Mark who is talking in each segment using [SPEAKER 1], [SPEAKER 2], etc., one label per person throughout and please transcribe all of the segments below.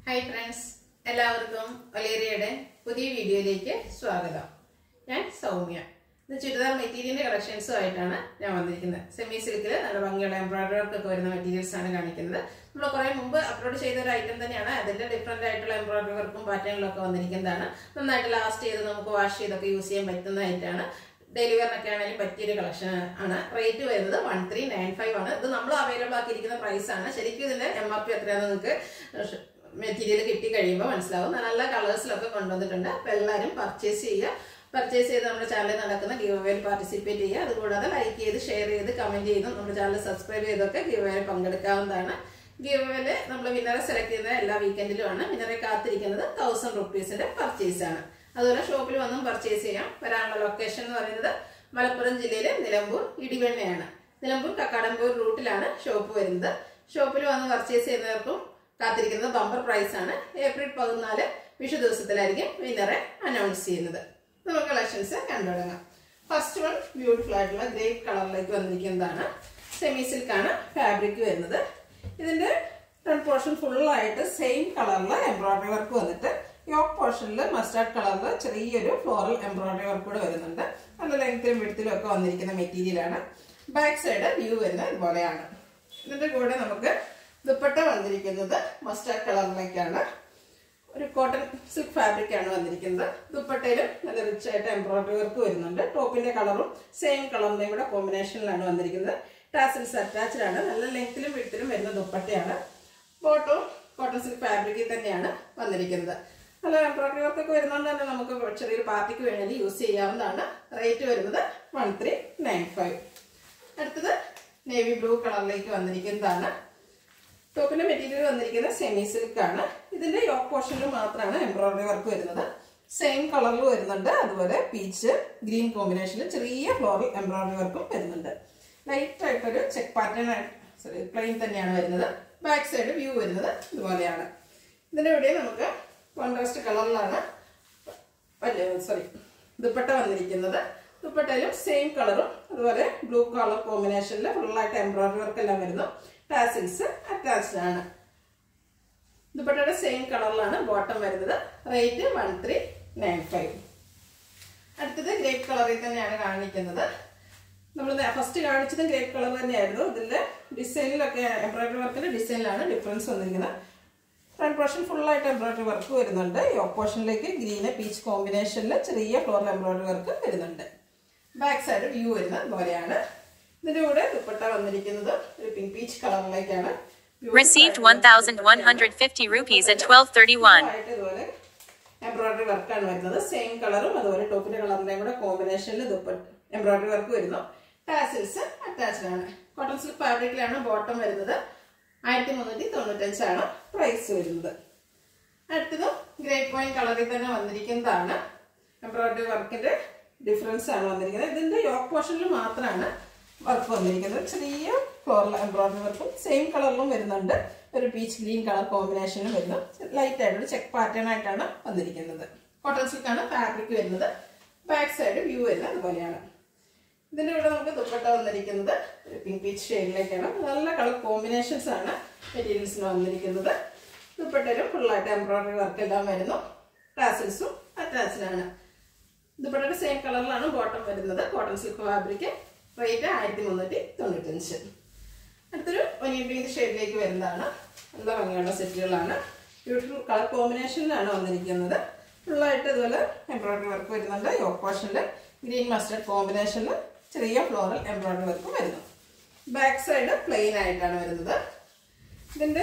[SPEAKER 1] Hi friends എല്ലാവർക്കും ഒലേറിയയുടെ പുതിയ വീഡിയോയിലേക്ക് സ്വാഗതം ഞാൻ സൗമ്യ ഇത് ചുരിദാർ മെറ്റീരിയലിന്റെ കളക്ഷൻസും ആയിട്ടാണ് ഞാൻ വന്നിരിക്കുന്നത് സെമി സിൽക്കിൽ നല്ല ഭംഗിയുള്ള എംബ്രോയിഡറി വർക്ക് ഒക്കെ വരുന്ന മെറ്റീരിയൽസ് ആണ് കാണിക്കുന്നത് നമ്മൾ കുറെ മുമ്പ് അപ്ലോഡ് ചെയ്ത ഒരു ഐറ്റം തന്നെയാണ് അതിന്റെ ഡിഫറെന്റ് ആയിട്ടുള്ള എംബ്രോയിഡറി വർക്കും പാറ്റേണിലും ഒക്കെ വന്നിരിക്കുന്നതാണ് നന്നായിട്ട് ലാസ്റ്റ് ചെയ്ത് നമുക്ക് വാഷ് ചെയ്തൊക്കെ യൂസ് ചെയ്യാൻ പറ്റുന്നതായിട്ടാണ് ഡെലിവറിനൊക്കെ ആണെങ്കിലും പറ്റിയൊരു കളക്ഷൻ ആണ് റേറ്റ് വരുന്നത് വൺ ത്രീ നയൻ ഫൈവ് ആണ് ഇത് നമ്മൾ അവൈലബിൾ ആക്കിയിരിക്കുന്ന പ്രൈസ് ആണ് ശരിക്കും ഇതിന്റെ എം ആർ പി എത്രയാണെന്ന് നിങ്ങൾക്ക് മെറ്റീരിയൽ കിട്ടി കഴിയുമ്പോൾ മനസ്സിലാവും നല്ല കളേഴ്സിലൊക്കെ കൊണ്ടുവന്നിട്ടുണ്ട് അപ്പോൾ എല്ലാവരും പർച്ചേസ് ചെയ്യുക പർച്ചേസ് ചെയ്ത് നമ്മുടെ ചാനലിൽ നടക്കുന്ന ഗിവ് പാർട്ടിസിപ്പേറ്റ് ചെയ്യുക അതുകൂടാതെ ലൈക്ക് ചെയ്ത് ഷെയർ ചെയ്ത് കമന്റ് ചെയ്തും നമ്മുടെ ചാനൽ സബ്സ്ക്രൈബ് ചെയ്തൊക്കെ ഗിവ് പങ്കെടുക്കാവുന്നതാണ് ഗിവ് നമ്മൾ വിന്നറെ സെലക്ട് ചെയ്യുന്നത് എല്ലാ വീക്കെൻഡിലുമാണ് വിന്നറെ കാത്തിരിക്കുന്നത് തൗസൻഡ് റുപ്പീസിന്റെ പർച്ചേസ് ആണ് അതുപോലെ ഷോപ്പിൽ വന്നും പർച്ചേസ് ചെയ്യാം വരാനുള്ള ലൊക്കേഷൻ എന്ന് പറയുന്നത് മലപ്പുറം ജില്ലയിലെ നിലമ്പൂർ ഇടിവെണ്ണയാണ് നിലമ്പൂർ കക്കാടമ്പൂർ റൂട്ടിലാണ് ഷോപ്പ് വരുന്നത് ഷോപ്പിൽ വന്ന് പർച്ചേസ് ചെയ്യുന്നവർക്കും കാത്തിരിക്കുന്നത് ബമ്പർ പ്രൈസ് ആണ് ഏപ്രിൽ പതിനാല് വിഷു ദിവസത്തിലായിരിക്കും വിന്നറെ അനൗൺസ് ചെയ്യുന്നത് നമുക്ക് കളക്ഷൻസ് കണ്ടുതുടങ്ങാം ഫസ്റ്റ് വൺ ബ്യൂട്ടിഫുൾ ആയിട്ടുള്ള ഗ്രേ കളറിലേക്ക് വന്നിരിക്കുന്നതാണ് സെമി സിൽക്കാണ് ഫാബ്രിക് വരുന്നത് ഇതിന്റെ ഫ്രണ്ട് പോർഷൻ ഫുള്ളായിട്ട് സെയിം കളറിൽ എംബ്രോയിഡറി വർക്ക് വന്നിട്ട് യോക്ക് പോർഷനിൽ മസ്റ്റാർഡ് കളറിൽ ചെറിയൊരു ഫ്ലോറൽ എംബ്രോയിഡറി വർക്ക് കൂടെ വരുന്നുണ്ട് നല്ല ലെങ്ത്തിലും വിടത്തിലും ഒക്കെ വന്നിരിക്കുന്ന മെറ്റീരിയലാണ് ബാക്ക് സൈഡ് വ്യൂ വരുന്നത് ഇതുപോലെയാണ് ഇതിന്റെ കൂടെ നമുക്ക് ദുപ്പട്ട വന്നിരിക്കുന്നത് മസ്റ്റാർഡ് കളറിലേക്കാണ് ഒരു കോട്ടൺ സിൽക്ക് ഫാബ്രിക് ആണ് വന്നിരിക്കുന്നത് ദുപ്പട്ടയിലും നല്ല റിച്ച് ആയിട്ട് എംബ്രോയിഡറി വർക്ക് വരുന്നുണ്ട് ടോപ്പിന്റെ കളറും സെയിം കളറിന്റെയും കൂടെ കോമ്പിനേഷനിലാണ് വന്നിരിക്കുന്നത് ടാസിൽസ് അറ്റാച്ച്ഡ് ആണ് നല്ല ലെങ്ത്തിലും വിടത്തിലും വരുന്ന ദുപ്പട്ടയാണ് ബോട്ടവും കോട്ടൺ സിൽക്ക് ഫാബ്രിക്കിൽ തന്നെയാണ് വന്നിരിക്കുന്നത് നല്ല എംബ്രോയിഡറി വർക്ക് ഒക്കെ വരുന്നതുകൊണ്ട് തന്നെ നമുക്ക് ചെറിയൊരു പാർട്ടിക്ക് വേണമെങ്കിൽ യൂസ് ചെയ്യാവുന്നതാണ് റേറ്റ് വരുന്നത് വൺ ത്രീ നയൻ ഫൈവ് അടുത്തത് നേവി ബ്ലൂ കളറിലേക്ക് വന്നിരിക്കുന്നതാണ് ടോപ്പിന്റെ മെറ്റീരിയൽ വന്നിരിക്കുന്നത് സെമി സിൽക്ക് ആണ് ഇതിന്റെ യോക്ക് പോർഷനിൽ മാത്രമാണ് എംബ്രോയിഡറി വർക്ക് വരുന്നത് സെയിം കളറിൽ വരുന്നുണ്ട് അതുപോലെ പീച്ച് ഗ്രീൻ കോമ്പിനേഷനിൽ ചെറിയ ഫ്ലോറൽ എംബ്രോയിഡറി വർക്കും വരുന്നുണ്ട് ലൈറ്റ് ആയിട്ടൊരു ചെക്ക് പാറ്റേൺ സോറി പ്ലെയിൻ തന്നെയാണ് വരുന്നത് ബാക്ക് സൈഡ് വ്യൂ വരുന്നത് ഇതുപോലെയാണ് ഇതിന്റെ ഇവിടെ നമുക്ക് കോൺട്രാസ്റ്റ് കളറിലാണ് സോറി ദുപ്പട്ട വന്നിരിക്കുന്നത് ദുപ്പട്ടയിലും സെയിം കളറും അതുപോലെ ബ്ലൂ കളർ കോമ്പിനേഷനിൽ ഫുള്ളായിട്ട് എംബ്രോയിഡറി വർക്ക് എല്ലാം വരുന്നു ടാസിൽസ് അറ്റാച്ച്ഡ് ആണ് ദുപ്പട്ടയുടെ സെയിം കളറിലാണ് ബോട്ടം വരുന്നത് rate one three nine five അടുത്തത് ഗ്രേപ്പ് കളറിൽ തന്നെയാണ് കാണിക്കുന്നത് നമ്മൾ ഫസ്റ്റ് കാണിച്ചതും ഗ്രേപ്പ് കളർ തന്നെയായിരുന്നു ഇതിന്റെ ഡിസൈനിലൊക്കെ എംബ്രോയിഡറി വർക്കിന്റെ ഡിസൈനിലാണ് ഡിഫറൻസ് വന്നിരിക്കുന്നത് ഫ്രണ്ട് പോർഷൻ ഫുള്ളായിട്ട് എംബ്രോയിഡറി വർക്ക് വരുന്നുണ്ട് ഈ ഓപ്പോഷനിലേക്ക് ഗ്രീന് പീച്ച് കോമ്പിനേഷനിൽ ചെറിയ ഫ്ലോർ എംബ്രോയിഡറി വർക്ക് വരുന്നുണ്ട് ബാക്ക് സൈഡ് വ്യൂ വരുന്നത് പോലെയാണ് ഇതിന്റെ കൂടെ ദുപ്പട്ട വന്നിരിക്കുന്നത് ഒരു പിങ്ക് പീച്ച് കളറിലേക്കാണ്
[SPEAKER 2] Received 1,150 rupees at 1231.
[SPEAKER 1] ഇതുപോലെ എംബ്രോയിഡറി വർക്കാണ് വരുന്നത് സെയിം കളറും അതുപോലെ ടോപ്പിന്റെ കളറിന്റെയും കൂടെ കോമ്പിനേഷനിൽ ദുപ്പട്ട എംബ്രോയിഡറി വർക്ക് വരുന്നു ടാസിൽസ് അറ്റാച്ച്ഡ് ആണ് കോട്ടൺ സിൽക്ക് ഫാബ്രിക്കിലാണ് ബോട്ടം വരുന്നത് ആയിരത്തി മുന്നൂറ്റി തൊണ്ണൂറ്റഞ്ചാണ് പ്രൈസ് വരുന്നത് അടുത്തത് ഗ്രേ പോയിന്റ് കളറിൽ തന്നെ വന്നിരിക്കുന്നതാണ് എംബ്രോയിഡറി വർക്കിന്റെ ഡിഫറൻസ് ആണ് വന്നിരിക്കുന്നത് ഇതിന്റെ യോക്ക് പോർഷനിൽ മാത്രമാണ് വർക്ക് വന്നിരിക്കുന്നത് ചെറിയ ഫ്ലോറൽ എംബ്രോയിഡറി വർക്കും സെയിം കളറിലും വരുന്നുണ്ട് ഒരു പീച്ച് ഗ്രീൻ കളർ കോമ്പിനേഷനും വരുന്നു ലൈറ്റ് ആയിട്ട് ഒരു ചെക്ക് പാറ്റേൺ ആയിട്ടാണ് വന്നിരിക്കുന്നത് കോട്ടൺ സിൽക്കാണ് ഫാബ്രിക് വരുന്നത് ബാക്ക് സൈഡ് വ്യൂ വരുന്നത് അതുപോലെയാണ് ഇതിന്റെ കൂടെ നമുക്ക് ദുപ്പട്ട വന്നിരിക്കുന്നത് ഒരു പിങ്ക് പീച്ച് ഷെയ്ഡിലേക്കാണ് നല്ല കളർ കോമ്പിനേഷൻസ് ആണ് മെറ്റീരിയൽസിന് വന്നിരിക്കുന്നത് ദുപ്പട്ടയിലും ഫുള്ളായിട്ട് എംബ്രോയിഡറി വർക്ക് എല്ലാം വരുന്നു ടാസിൽസും അറ്റാച്ച്ഡ് ആണ് ദുപ്പട്ടയുടെ സെയിം കളറിലാണ് ബോട്ടം വരുന്നത് കോട്ടൺ സിൽക്ക് ഫാബ്രിക് റേറ്റ് ആയിരത്തി മുന്നൂറ്റി തൊണ്ണൂറ്റഞ്ച് അടുത്തൊരു ഒനിയൻ പിങ്ക് ഷെയ്ഡിലേക്ക് വരുന്നതാണ് നല്ല ഭംഗിയുള്ള സെറ്റുകളാണ് ബ്യൂട്ടിഫുൾ കളർ കോമ്പിനേഷനിലാണ് വന്നിരിക്കുന്നത് ഫുള്ളായിട്ട് ഇതുപോലെ എംബ്രോയിഡറി വർക്ക് വരുന്നുണ്ട് യോക്ക് പോർഷനിൽ ഗ്രീൻ മസ്റ്റർഡ് കോമ്പിനേഷനിൽ ചെറിയ ഫ്ലോറൽ എംബ്രോയിഡറി വർക്കും വരുന്നു ബാക്ക് സൈഡ് പ്ലെയിൻ ആയിട്ടാണ് വരുന്നത് ഇതിന്റെ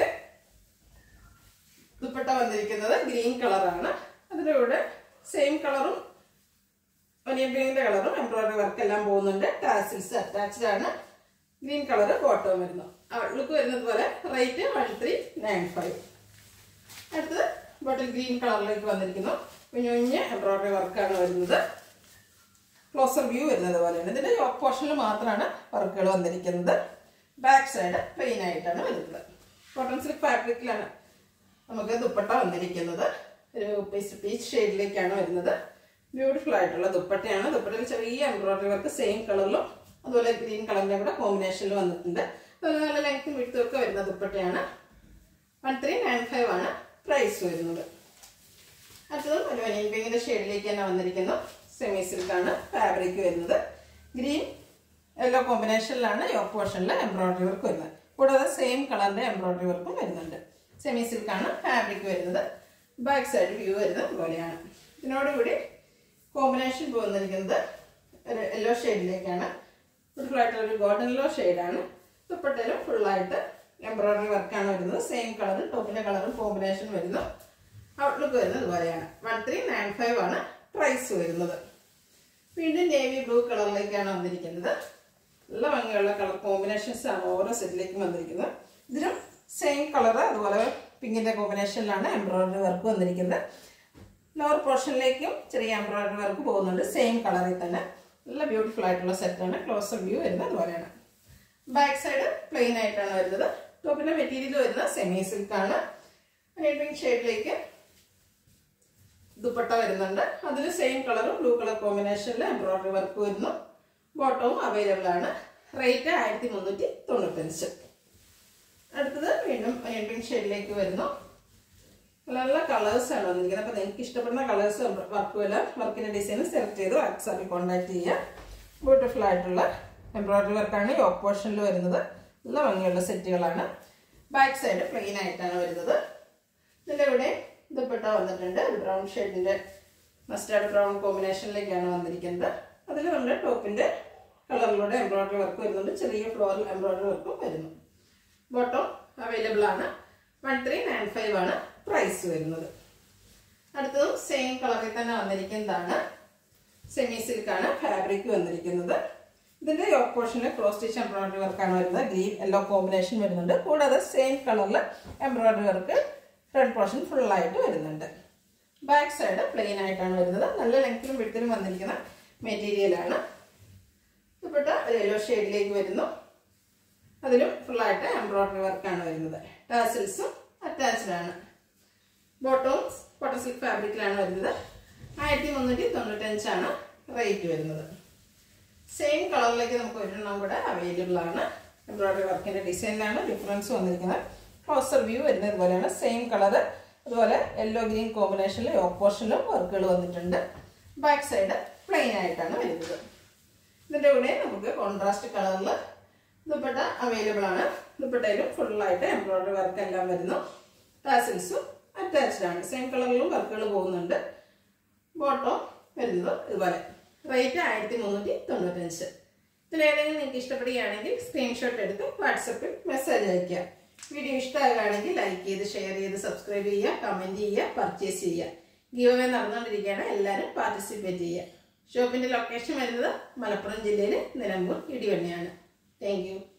[SPEAKER 1] ദുപ്പട്ട വന്നിരിക്കുന്നത് ഗ്രീൻ കളറാണ് അതിൻ്റെ കൂടെ സെയിം കളറും ഒനിയൻ പിങ്കിന്റെ കളറും എംബ്രോയിഡറി വർക്ക് എല്ലാം പോകുന്നുണ്ട് ടാസിൽസ് അറ്റാച്ച്ഡ് ആണ് ഗ്രീൻ കളർ ബോട്ടവും വരുന്നു ലുക്ക് വരുന്നത് പോലെ rate one three nine five അടുത്തത് ബോട്ടിൽ ഗ്രീൻ കളറിലേക്ക് വന്നിരിക്കുന്നു കുഞ്ഞു കുഞ്ഞ് എംബ്രോയിഡറി വർക്കാണ് വരുന്നത് ക്ലോസർ വ്യൂ വരുന്നത് പോലെയാണ് ഇതിന്റെ യോക്ക് പോർഷനിൽ മാത്രമാണ് വർക്കുകൾ വന്നിരിക്കുന്നത് ബാക്ക് സൈഡ് പ്ലെയിൻ ആയിട്ടാണ് വരുന്നത് കോട്ടൺ സിൽക്ക് ഫാബ്രിക്കിലാണ് നമുക്ക് ദുപ്പട്ട വന്നിരിക്കുന്നത് ഒരു പീച്ച് പീച്ച് ഷെയ്ഡിലേക്കാണ് വരുന്നത് ബ്യൂട്ടിഫുൾ ആയിട്ടുള്ള ദുപ്പട്ടയാണ് ദുപ്പട്ടയിൽ ചെറിയ എംബ്രോയിഡറി വർക്ക് സെയിം കളറിലും അതുപോലെ ഗ്രീൻ കളറിന്റെ കൂടെ കോമ്പിനേഷനിൽ വന്നിട്ടുണ്ട് അതുപോലെ നല്ല ലെങ്ത്തും വിട്ടും ഒക്കെ വരുന്ന ദുപ്പട്ടയാണ് വൺ ത്രീ നയൻ ഫൈവ് ആണ് പ്രൈസ് പ്രൈസ് വരുന്നത് അടുത്തതും ഒരു വനിയൻ പിങ്കിന്റെ ഷെയ്ഡിലേക്ക് തന്നെ വന്നിരിക്കുന്ന സെമി സിൽക്കാണ് ഫാബ്രിക് വരുന്നത് ഗ്രീൻ യെല്ലോ കോമ്പിനേഷനിലാണ് യോക്ക് പോർഷനിൽ എംബ്രോയിഡറി വർക്ക് വരുന്നത് കൂടാതെ സെയിം കളറിന്റെ എംബ്രോയിഡറി വർക്കും വരുന്നുണ്ട് സെമി സിൽക്കാണ് ഫാബ്രിക് വരുന്നത് ബാക്ക് സൈഡ് വ്യൂ വരുന്നത് ഇതുപോലെയാണ് ഇതിനോടുകൂടി കോമ്പിനേഷൻ വന്നിരിക്കുന്നത് ഒരു യെല്ലോ ഷെയ്ഡിലേക്കാണ് ബ്യൂട്ടിഫുൾ ആയിട്ടുള്ള ഒരു ഗോൾഡൻ യെല്ലോ ഷെയ്ഡാണ് ദുപ്പട്ടയിലും ഫുള്ളായിട്ട് എംബ്രോയിഡറി വർക്കാണ് വരുന്നത് സെയിം കളറും ടോപ്പിന്റെ കളറും കോമ്പിനേഷൻ വരുന്നു ഔട്ട്ലുക്ക് വരുന്നത് ഇതുപോലെയാണ് വൺ ത്രീ നയൻ ഫൈവ് ആണ് പ്രൈസ് വരുന്നത് വീണ്ടും നേവി ബ്ലൂ കളറിലേക്കാണ് വന്നിരിക്കുന്നത് നല്ല ഭംഗിയുള്ള കളർ കോമ്പിനേഷൻസ് ആണ് ഓരോ സെറ്റിലേക്കും വന്നിരിക്കുന്നത് ഇതിലും സെയിം കളർ അതുപോലെ പിങ്കിന്റെ കോമ്പിനേഷനിലാണ് എംബ്രോയിഡറി വർക്ക് വന്നിരിക്കുന്നത് ലോവർ പോർഷനിലേക്കും ചെറിയ എംബ്രോയിഡറി വർക്ക് പോകുന്നുണ്ട് സെയിം കളറിൽ തന്നെ നല്ല ബ്യൂട്ടിഫുൾ ആയിട്ടുള്ള സെറ്റാണ് ക്ലോസർ വ്യൂ വരുന്നത് അതുപോലെയാണ് ബാക്ക് സൈഡ് പ്ലെയിൻ ആയിട്ടാണ് വരുന്നത് ടോപ്പിന്റെ മെറ്റീരിയൽ വരുന്നത് സെമി സിൽക്ക് ആണ് പിങ്ക് ഷെയ്ഡിലേക്ക് ദുപ്പട്ട വരുന്നുണ്ട് അതിൽ സെയിം കളറും ബ്ലൂ കളർ കോമ്പിനേഷനിൽ എംബ്രോയിഡറി വർക്ക് വരുന്നു ബോട്ടവും അവൈലബിൾ ആണ് റേറ്റ് ആയിരത്തി മുന്നൂറ്റി തൊണ്ണൂറ്റഞ്ച് അടുത്തത് വീണ്ടും പിങ്ക് ഷെയ്ഡിലേക്ക് വരുന്നു നല്ല നല്ല കളേഴ്സ് ആണ് വന്നിരിക്കുന്നത് അപ്പോൾ നിങ്ങൾക്ക് ഇഷ്ടപ്പെടുന്ന കളേഴ്സ് വർക്ക് വല്ല വർക്കിന്റെ ഡിസൈൻ സെലക്ട് ചെയ്ത് വാട്സാപ്പിൽ കോൺടാക്ട് ചെയ്യുക ബ്യൂട്ടിഫുൾ ആയിട്ടുള്ള എംബ്രോയിഡറി വർക്കാണ് യോക്ക് പോർഷനിൽ വരുന്നത് നല്ല ഭംഗിയുള്ള സെറ്റുകളാണ് ബാക്ക് സൈഡ് പ്ലെയിൻ ആയിട്ടാണ് വരുന്നത് ഇതിൻ്റെ ഇവിടെ ദുപ്പട്ട വന്നിട്ടുണ്ട് ഒരു ബ്രൗൺ ഷെയ്ഡിന്റെ മസ്റ്റാർഡ് ബ്രൗൺ കോമ്പിനേഷനിലേക്കാണ് വന്നിരിക്കുന്നത് അതിൽ നമ്മുടെ ടോപ്പിന്റെ കളറിലൂടെ എംബ്രോയിഡറി വർക്ക് വരുന്നുണ്ട് ചെറിയ ഫ്ലോറൽ എംബ്രോയിഡറി വർക്കും വരുന്നു ബോട്ടം അവൈലബിൾ ആണ് വൺ ത്രീ നയൻ ഫൈവ് ആണ് പ്രൈസ് വരുന്നത് അടുത്തതും സെയിം കളറിൽ തന്നെ വന്നിരിക്കുന്നതാണ് സെമി സിൽക്കാണ് ഫാബ്രിക് വന്നിരിക്കുന്നത് ഇതിന്റെ യോക്ക് പോർഷനിൽ ക്രോസ് സ്റ്റിച്ച് എംബ്രോയിഡറി വർക്കാണ് വരുന്നത് ഗ്രീൻ യെല്ലോ കോമ്പിനേഷൻ വരുന്നുണ്ട് കൂടാതെ സെയിം കളറിൽ embroidery work front portion full ആയിട്ട് വരുന്നുണ്ട് ബാക്ക് സൈഡ് പ്ലെയിൻ ആയിട്ടാണ് വരുന്നത് നല്ല ലെങ്ത്തിലും വിടത്തിലും വന്നിരിക്കുന്ന മെറ്റീരിയലാണ് ദുപ്പട്ട ഒരു യെല്ലോ ഷെയ്ഡിലേക്ക് വരുന്നു അതിലും ഫുള്ളായിട്ട് എംബ്രോയിഡറി വർക്കാണ് വരുന്നത് ടാസിൽസും അറ്റാച്ച്ഡ് ആണ് ബോട്ടവും കോട്ടൺ സിൽക്ക് ഫാബ്രിക്കിലാണ് വരുന്നത് ആയിരത്തി മുന്നൂറ്റി തൊണ്ണൂറ്റഞ്ചാണ് റേറ്റ് വരുന്നത് സെയിം കളറിലേക്ക് നമുക്ക് ഒരെണ്ണം കൂടെ അവൈലബിൾ ആണ് എംബ്രോയിഡറി വർക്കിന്റെ ഡിസൈനിലാണ് ഡിഫറൻസ് വന്നിരിക്കുന്നത് ക്ലോസർ വ്യൂ വരുന്നത് പോലെയാണ് സെയിം കളർ അതുപോലെ യെല്ലോ ഗ്രീൻ കോമ്പിനേഷനിൽ യോക്ക് പോർഷനിലും വർക്കുകൾ വന്നിട്ടുണ്ട് ബാക്ക് സൈഡ് പ്ലെയിൻ ആയിട്ടാണ് വരുന്നത് ഇതിന്റെ കൂടെ നമുക്ക് കോൺട്രാസ്റ്റ് കളറിൽ ദുപ്പട്ട അവൈലബിൾ ആണ് ദുപ്പട്ടയിലും ഫുള്ളായിട്ട് എംബ്രോയിഡറി വർക്ക് എല്ലാം വരുന്നു ടാസിൽസും അറ്റാച്ച്ഡ് ആണ് സെയിം കളറിലും വർക്കുകൾ പോകുന്നുണ്ട് ബോട്ടം വരുന്നത് ഇതുപോലെ റേറ്റ് ആയിരത്തി മുന്നൂറ്റി തൊണ്ണൂറ്റഞ്ച് ഇതിലേതെങ്കിലും നിങ്ങൾക്ക് ഇഷ്ടപ്പെടുകയാണെങ്കിൽ സ്ക്രീൻഷോട്ട് എടുത്ത് വാട്സപ്പിൽ മെസ്സേജ് അയയ്ക്കുക വീഡിയോ ഇഷ്ടമാകുകയാണെങ്കിൽ ലൈക്ക് ചെയ്ത് ഷെയർ ചെയ്ത് സബ്സ്ക്രൈബ് ചെയ്യുക കമൻറ്റ് ചെയ്യുക പർച്ചേസ് ചെയ്യുക ഗീവ് അവേ നടന്നുകൊണ്ടിരിക്കുകയാണ് എല്ലാവരും പാർട്ടിസിപ്പേറ്റ് ചെയ്യുക ഷോപ്പിന്റെ ലൊക്കേഷൻ വരുന്നത് മലപ്പുറം ജില്ലയിൽ നിലമ്പൂർ ഇടിവണ്ണിയാണ് താങ്ക് യു